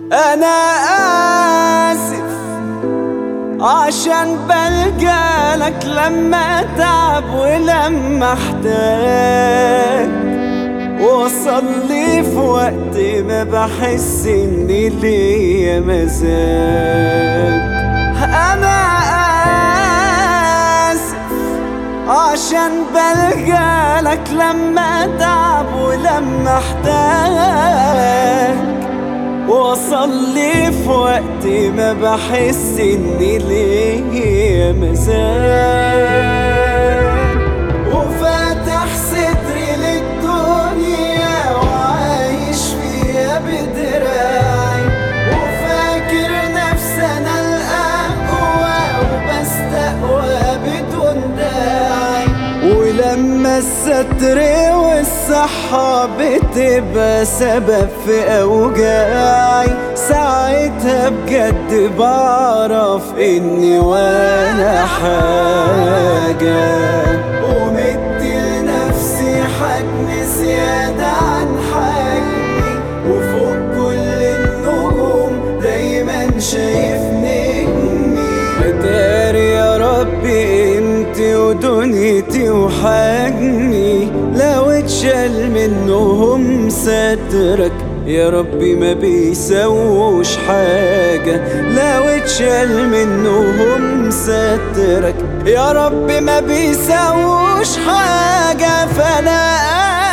انا اسف عشان بلجالك لما اتعب ولما احتاج وصل لي في وقت ما بحس اني ليا مزاج انا اسف عشان بلجالك لما اتعب ولما احتاج وصل لي في وقت ما بحس اني ليا مزاج وفاتح صدري للدنيا وعايش فيها بدراعي وفاكر نفسي انا الاقوى وبستقوى بدون داعي ولما الستر والصحة بتبقى سبب في أوجاعي ساعتها بجد بعرف إني ولا حاجة ومدي لنفسي حجم زيادة عن حجمي وفوق كل النجوم دايما شايف نجمي أداري يا ربي قيمتي ودنيتي وحجمي لو اتشال منهم سترك يا ربي ما بيسووش حاجة لو اتشال منهم سترك يا ربي ما بيسووش حاجة فأنا